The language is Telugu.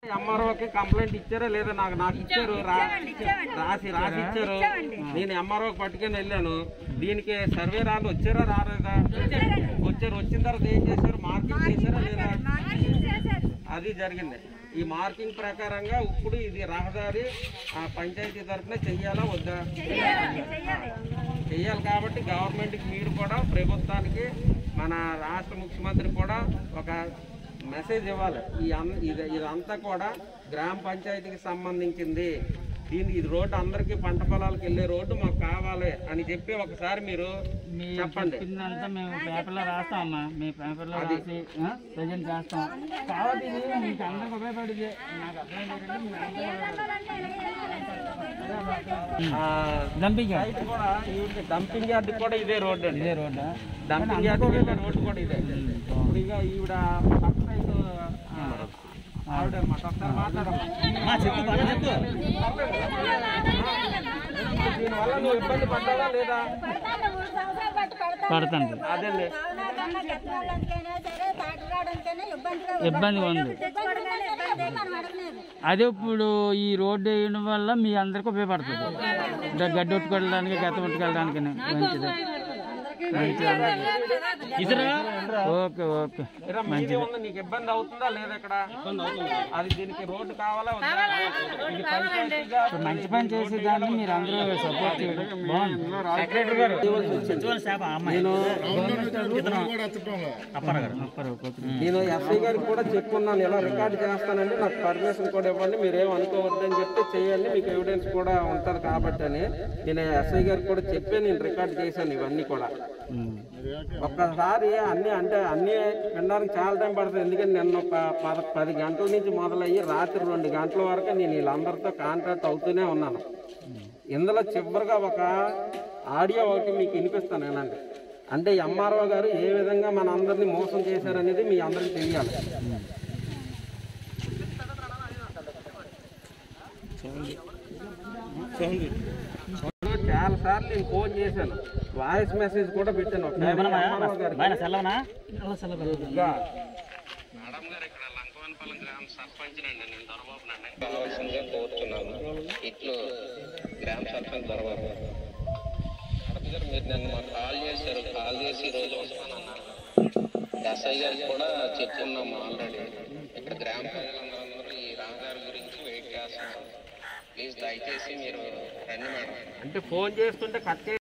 ఎంఆర్ఓకి కంప్లైంట్ ఇచ్చారా లేదా నాకు నాకు ఇచ్చారు రా- రాసి రాసి ఇచ్చారు నేను ఎంఆర్ఓకి పట్టుకొని వెళ్ళాను దీనికి సర్వే రాళ్ళు వచ్చారా రాలేదా వచ్చారు వచ్చిన తర్వాత ఏం చేశారు మార్కింగ్ చేశారా లేదా అది జరిగింది ఈ మార్కింగ్ ప్రకారంగా ఇప్పుడు ఇది రహదారి ఆ పంచాయతీ తరఫున చెయ్యాలా వద్దా చెయ్యాలి కాబట్టి గవర్నమెంట్కి మీరు కూడా ప్రభుత్వానికి మన రాష్ట్ర ముఖ్యమంత్రి కూడా ఒక మెసేజ్ ఇవ్వాలి ఈ అన్- ఇది ఇదంతా కూడా గ్రామ పంచాయతీకి సంబంధించింది దీని ఇది రోడ్డు అందరికీ పంట పొలాలకు వెళ్ళే రోడ్డు మాకు కావాలి అని చెప్పి ఒకసారి మీరు చెప్పండి చెప్పిందంతా మేము పేపర్లో రాస్తామమ్మా మీ పేపర్లో రాసి ప్రజెంట్ చేస్తాం కాబట్టి ఇది మీకు అందరికి ఉపయోగపడింది నాకు అర్థమైంది మీకు ఆ, డంపింగ్ సైట్ కూడా ఈ డంపింగ్ యార్డ్ కూడా ఇదే రోడ్డు అండి ఇదే రోడ్ డంపింగ్ యార్డ్ వెళ్ళే రోడ్డు కూడా ఇదే ఇప్పుడు ఇక ఈవిడ పక్క సైడ్ ఆవిడ మా ఒకసారి మాట్లాడమ్మా చెప్పు బాగా చెప్పు దీనివల్ల నువ్వు ఇబ్బంది పడ్డావా లేదా పడుతుంది అదండి ఇబ్బంది ఉంది అదే ఇప్పుడు ఈ రోడ్డు వేయడం వల్ల మీ అందరికి ఉపయోగపడుతుంది ద- గడ్డి కొట్టుకెళ్ళడానికి గత కొట్టుకెళ్ళడానికి మంచిది మంచిది అందరికీ. ఓకే ఓకే ఇరా మీది ఉంది నీకు ఇబ్బంది అవుతుందా లేదా ఇక్కడ అది దీనికి రోడ్డు కావాలా వద్దా? ఇది పంచాయతీగా ఇప్పుడు మంచి పని చేసే దాన్ని మీరు అందరూ సపోర్ట్ చేయడం బాగుంది సెక్రటరీ గారు నేను అప్పారావు కూతురు. నేను ఎస్ఐ గారికి కూడా చెప్పుకున్నాను ఇలా రికార్డ్ చేస్తానండి నాకు పర్మిషన్ కూడా ఇవ్వండి మీరు ఏం అనుకోవద్దని చెప్తే చేయండి మీకు ఎవిడెన్స్ కూడా ఉంటుంది కాబట్టి అని నేను ఎస్ఐ గారికి కూడా చెప్పి నేను రికార్డ్ చేశాను ఇవన్నీ కూడా ఉమ్. ఒక్కసారి అన్ని అంటే అన్ని వినడానికి చాలా టైం పడుతుంది ఎందుకంటే నిన్న ఒక పద పది గంటల నుంచి మొదలయ్యి రాత్రి రెండు గంటల వరకు నేను వీళ్ళందరితో కాంటాక్ట్ అవుతూనే ఉన్నాను ఇందులో చివరిగా ఒక ఆడియో ఒకటి మీకు వినిపిస్తాను ఏనండి అంటే ఎంఆర్ఓ గారు ఏ విధంగా మన అందరినీ మోసం చేశారనేది మీ అందరికీ తెలియాలి చాలా సార్లు నేను ఫోన్ చేశాను వాయిస్ మెసేజ్ కూడా పెట్టాను ఒకసారి ఎంఆర్ఓ గారికి. ఇంకా మేడం గారు ఇక్కడ లంకవనపల్లి గ్రామ సర్పంచ్ నండి నేను దొరబాబునండి కావాల్సిందిగా కోరుతున్నాను ఇట్లు గ్రామ సర్పంచ్ దొరబాబు మేడం గారు మీరు నన్ను మాకు కాల్ చేశారు కాల్ చేసి ఈ రోజు వస్తానన్నారు ఎస్ఐ గారికి కూడా చెప్పుకున్నాము ఆల్రెడీ ఇక్కడ గ్రామ ప్రజలందరూ ఈ రహదారి గురించి వెయిట్ చేస్తున్నారు ప్లీజ్ దయచేసి మీరు రండి మేడం అంటే ఫోన్ చేస్తుంటే కట్